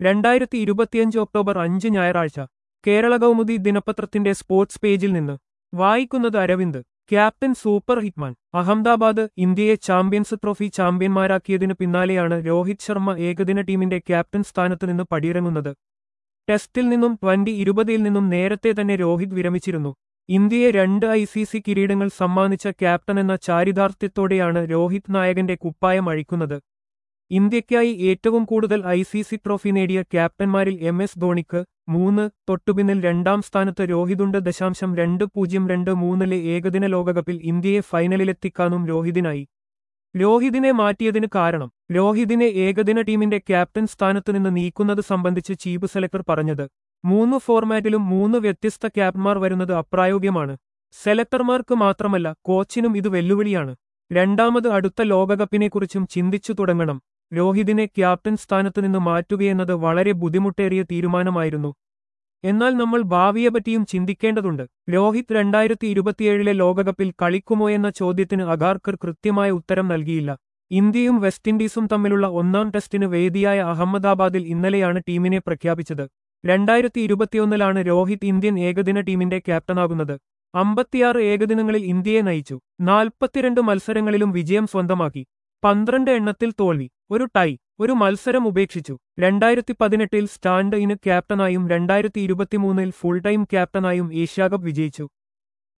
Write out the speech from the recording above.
രണ്ടായിരത്തി ഇരുപത്തിയഞ്ച് ഒക്ടോബർ അഞ്ച് ഞായറാഴ്ച കേരള കൗമുദി ദിനപത്രത്തിന്റെ സ്പോർട്സ് പേജിൽ നിന്ന് വായിക്കുന്നത് Aravind captain super hitman Ahmedabad ഇന്ത്യയെ ചാമ്പ്യൻസ് ട്രോഫി ചാമ്പ്യന്മാരാക്കിയതിനു പിന്നാലെയാണ് രോഹിത് ശർമ്മ ഏകദിന ടീമിന്റെ ക്യാപ്റ്റൻ സ്ഥാനത്ത് നിന്ന് പടിയിറങ്ങുന്നത് ടെസ്റ്റിൽ നിന്നും ട്വന്റി ഇരുപതിൽ നിന്നും നേരത്തെ തന്നെ രോഹിത് വിരമിച്ചിരുന്നു ഇന്ത്യയെ രണ്ട് ഐ സി സി കിരീടങ്ങൾ സമ്മാനിച്ച ക്യാപ്റ്റൻ എന്ന ചാരിതാർത്ഥ്യത്തോടെയാണ് രോഹിത് നായകന്റെ കുപ്പായം അഴിക്കുന്നത് ഇന്ത്യയ്ക്കായി ഏറ്റവും കൂടുതൽ ഐ സി സി ട്രോഫി നേടിയ ക്യാപ്റ്റന്മാരിൽ എം എസ് ധോണിക്ക് മൂന്ന് തൊട്ടുപിന്നിൽ രണ്ടാം സ്ഥാനത്ത് രോഹിതുണ്ട് ദശാംശം രണ്ട് പൂജ്യം രണ്ട് മൂന്നിലെ ഏകദിന ലോകകപ്പിൽ ഇന്ത്യയെ ഫൈനലിലെത്തിക്കാനും രോഹിതിനായി രോഹിതിനെ മാറ്റിയതിന് കാരണം രോഹിതിനെ ഏകദിന ടീമിന്റെ ക്യാപ്റ്റൻ സ്ഥാനത്ത് നിന്ന് നീക്കുന്നത് സംബന്ധിച്ച് ചീഫ് സെലക്ടർ പറഞ്ഞത് മൂന്ന് ഫോർമാറ്റിലും മൂന്ന് വ്യത്യസ്ത ക്യാപ്റ്റന്മാർ വരുന്നത് അപ്രായോഗ്യമാണ് സെലക്ടർമാർക്ക് മാത്രമല്ല കോച്ചിനും ഇത് വെല്ലുവിളിയാണ് രണ്ടാമത് അടുത്ത ലോകകപ്പിനെക്കുറിച്ചും ചിന്തിച്ചു തുടങ്ങണം രോഹിതിനെ ക്യാപ്റ്റൻ സ്ഥാനത്ത് നിന്ന് മാറ്റുകയെന്നത് വളരെ ബുദ്ധിമുട്ടേറിയ തീരുമാനമായിരുന്നു എന്നാൽ നമ്മൾ ഭാവിയെപ്പറ്റിയും ചിന്തിക്കേണ്ടതുണ്ട് രോഹിത് രണ്ടായിരത്തി ഇരുപത്തിയേഴിലെ ലോകകപ്പിൽ കളിക്കുമോ എന്ന ചോദ്യത്തിന് അഗാർക്കർ കൃത്യമായ ഉത്തരം നൽകിയില്ല ഇന്ത്യയും വെസ്റ്റ് ഇൻഡീസും തമ്മിലുള്ള ഒന്നാം ടെസ്റ്റിന് വേദിയായ അഹമ്മദാബാദിൽ ഇന്നലെയാണ് ടീമിനെ പ്രഖ്യാപിച്ചത് രണ്ടായിരത്തി ഇരുപത്തിയൊന്നിലാണ് രോഹിത് ഇന്ത്യൻ ഏകദിന ടീമിന്റെ ക്യാപ്റ്റനാകുന്നത് അമ്പത്തിയാറ് ഏകദിനങ്ങളിൽ ഇന്ത്യയെ നയിച്ചു നാൽപ്പത്തിരണ്ട് മത്സരങ്ങളിലും വിജയം സ്വന്തമാക്കി പന്ത്രണ്ട് എണ്ണത്തിൽ തോൽവി ഒരു ടൈ ഒരു മത്സരം ഉപേക്ഷിച്ചു രണ്ടായിരത്തി പതിനെട്ടിൽ സ്റ്റാൻഡ് ഇന് ക്യാപ്റ്റനായും രണ്ടായിരത്തി ഇരുപത്തിമൂന്നിൽ ഫുൾ ടൈം ക്യാപ്റ്റനായും ഏഷ്യാകപ്പ് വിജയിച്ചു